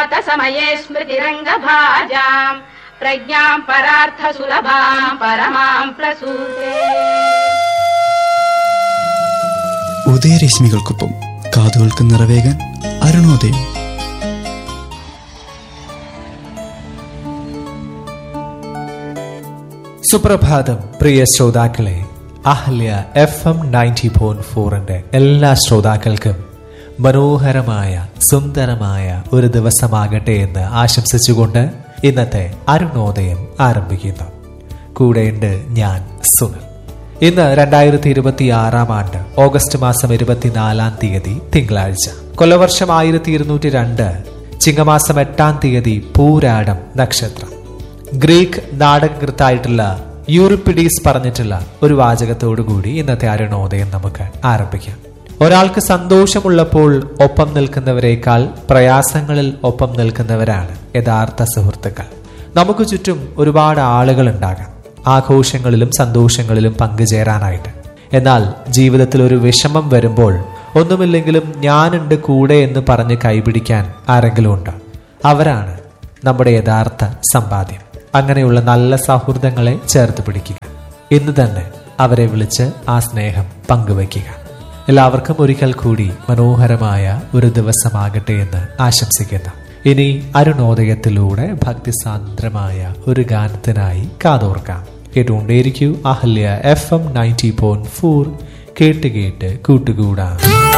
प्रभातसमये स्मृतिरङ्गभाजाम् प्रज्ञाम् परार्थसुलभाम् परमाम् प्रसूते ഉദയരശ്മികൾക്കൊപ്പം കാതുകൾക്ക് നിറവേകാൻ അരുണോദയം സുപ്രഭാതം പ്രിയ ശ്രോതാക്കളെ Ahalya F M ninety point ഫോറിന്റെ എല്ലാ ശ്രോതാക്കൾക്കും മനോഹരമായ സുന്ദരമായ ഒരു ദിവസമാകട്ടെ എന്ന് ആശംസിച്ചുകൊണ്ട് ഇന്നത്തെ അരുണോദയം ആരംഭിക്കുന്നു കൂടെയുണ്ട് ഞാൻ സുനിൽ ഇന്ന് രണ്ടായിരത്തി ഇരുപത്തി ആറാം ആണ്ട് ഓഗസ്റ്റ് മാസം ഇരുപത്തിനാലാം തീയതി തിങ്കളാഴ്ച കൊല്ലവർഷം ആയിരത്തി ഇരുന്നൂറ്റി രണ്ട് ചിങ്ങമാസം എട്ടാം തീയതി പൂരാടം നക്ഷത്രം ഗ്രീക്ക് നാടകകൃത്തായിട്ടുള്ള യൂറിപ്പിഡീസ് പറഞ്ഞിട്ടുള്ള ഒരു വാചകത്തോടു കൂടി ഇന്നത്തെ അരുണോദയം നമുക്ക് ആരംഭിക്കാം ഒരാൾക്ക് സന്തോഷമുള്ളപ്പോൾ ഒപ്പം നിൽക്കുന്നവരെക്കാൾ പ്രയാസങ്ങളിൽ ഒപ്പം നിൽക്കുന്നവരാണ് യഥാർത്ഥ സുഹൃത്തുക്കൾ നമുക്ക് ചുറ്റും ഒരുപാട് ആളുകൾ ഉണ്ടാകാം ആഘോഷങ്ങളിലും സന്തോഷങ്ങളിലും പങ്കുചേരാനായിട്ട് എന്നാൽ ജീവിതത്തിൽ ഒരു വിഷമം വരുമ്പോൾ ഒന്നുമില്ലെങ്കിലും ഞാനുണ്ട് കൂടെ എന്ന് പറഞ്ഞ് കൈപിടിക്കാൻ ആരെങ്കിലും ഉണ്ടോ അവരാണ് നമ്മുടെ യഥാർത്ഥ സമ്പാദ്യം അങ്ങനെയുള്ള നല്ല സൗഹൃദങ്ങളെ ചേർത്ത് പിടിക്കുക ഇന്ന് തന്നെ അവരെ വിളിച്ച് ആ സ്നേഹം പങ്കുവയ്ക്കുക എല്ലാവർക്കും ഒരിക്കൽ കൂടി മനോഹരമായ ഒരു ദിവസമാകട്ടെ എന്ന് ആശംസിക്കുന്നു ഇനി അരുണോദയത്തിലൂടെ ഭക്തിസാന്ദ്രമായ ഒരു ഗാനത്തിനായി കാതോർക്കാം കേട്ടുകൊണ്ടേയിരിക്കൂ Ahalya F M ninety point four കേട്ട് കേട്ട് കൂട്ടുകൂടാം